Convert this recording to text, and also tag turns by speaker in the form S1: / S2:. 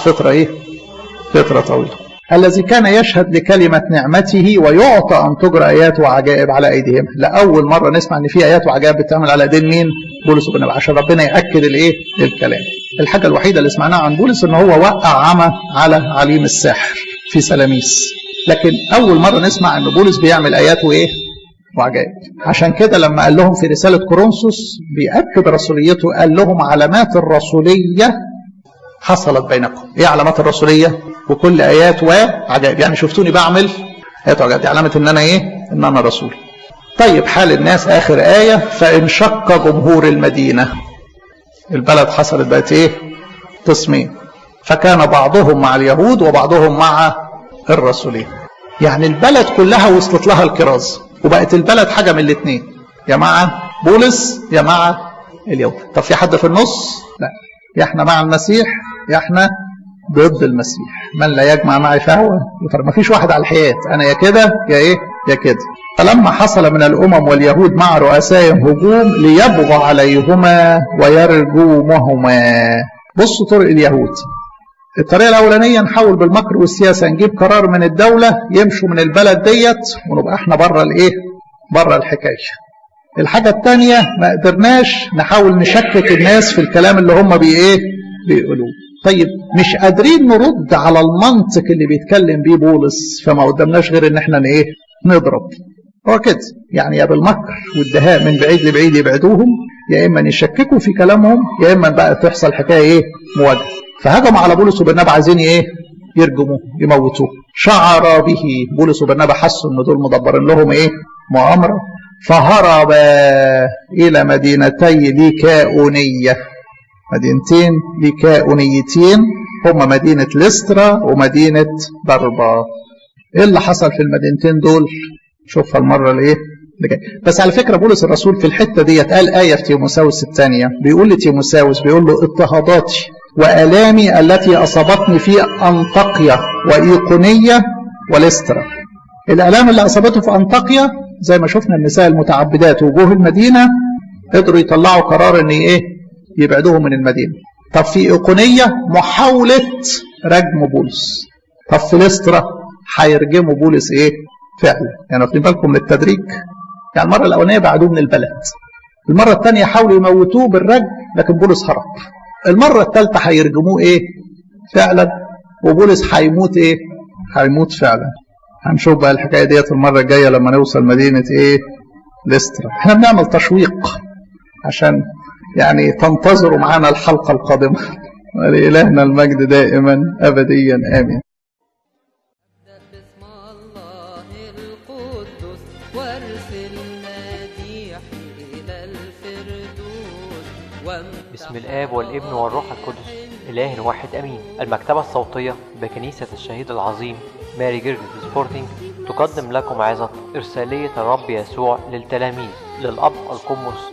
S1: فترة إيه؟ فترة طويلة الذي كان يشهد لكلمة نعمته ويعطى أن تجرى آيات وعجائب على أيديهم لأول مرة نسمع أن في آيات وعجائب بتعمل على أيدين مين؟ بولس وبرنابا عشان ربنا يأكد الإيه؟ الكلام الحاجة الوحيدة اللي سمعناها عن بولس أن هو وقع عمى على عليم الساحر في سلاميس لكن أول مرة نسمع أن بولس بيعمل آيات وإيه؟ وعجائب عشان كده لما قال لهم في رسالة كورنثوس بيأكد رسوليته قال لهم علامات الرسولية حصلت بينكم ايه علامات الرسولية وكل ايات وعجائب يعني شفتوني بعمل ايات وعجائب دي علامة ان انا ايه ان انا رسول طيب حال الناس اخر آية فانشق جمهور المدينة البلد حصلت بقت ايه قسمين فكان بعضهم مع اليهود وبعضهم مع الرسولين يعني البلد كلها وصلت لها الكراز وبقت البلد حاجة من الاثنين يا مع بولس يا مع اليهود طب في حد في النص لا يا احنا مع المسيح يا احنا ضد المسيح من لا يجمع معي فهو ما فيش واحد على الحياة انا يا كده يا ايه يا كده فلما حصل من الامم واليهود مع رؤسائهم هجوم ليبغى عليهما ويرجومهما بصوا طرق اليهود الطريقة الأولانية نحاول بالمكر والسياسة نجيب قرار من الدولة يمشوا من البلد ديت ونبقى احنا بره الايه؟ بره الحكاية. الحاجة الثانية ما قدرناش نحاول نشكك الناس في الكلام اللي هم بي ايه؟ بيقولوه. طيب مش قادرين نرد على المنطق اللي بيتكلم بيه بولس فما قدامناش غير ان احنا ايه؟ نضرب. هو كده يعني يا بالمكر والدهاء من بعيد لبعيد يبعدوهم يا اما يشككوا في كلامهم يا اما بقى تحصل حكايه ايه؟ مواجهه. فهجموا على بولس وبرنابا عايزين ايه؟ يرجموه يموتوه. شعر به بولس وبرنابا حسوا ان دول مدبرين لهم ايه؟ مؤامره فهرب الى مدينتي ليكاونيه. مدينتين ليكاونيتين هما مدينه لسترا ومدينه ضربه. ايه اللي حصل في المدينتين دول؟ شوفها المره الايه؟ بس على فكره بولس الرسول في الحته ديت قال ايه في تيموساوس الثانيه بيقول لتيموساوس بيقول له اضطهاداتي وآلامي التي أصابتني في أنطاقيا وإيقونية ولسترا الآلام اللي أصابته في أنطاقيا زي ما شفنا النساء المتعبدات وجوه المدينة قدروا يطلعوا قرار ان ايه يبعدوهم من المدينة طب في إيقونية محاولة رجم بولس طب في لسترا هيرجموا بولس ايه فعلا يعني واخدين بالكم من التدريج يعني المرة الأولانية بعدوه من البلد المرة الثانية حاولوا يموتوه بالرجم لكن بولس هرب المرة الثالثة هيرجموه ايه فعلا وبولس هيموت ايه هيموت فعلا هنشوف بقى الحكاية ديت المرة الجاية لما نوصل مدينة ايه لسترا احنا بنعمل تشويق عشان يعني تنتظروا معانا الحلقة القادمة ولإلهنا المجد دائما أبديا آمين
S2: باسم الله القدوس وارسل مديحي إلى الفردوس وامتع
S3: بسم الآب والابن والروح القدس إله الواحد أمين المكتبة الصوتية بكنيسة الشهيد العظيم ماري جيرجس سبورتنج تقدم لكم عظة إرسالية الرب يسوع للتلاميذ للأب القمص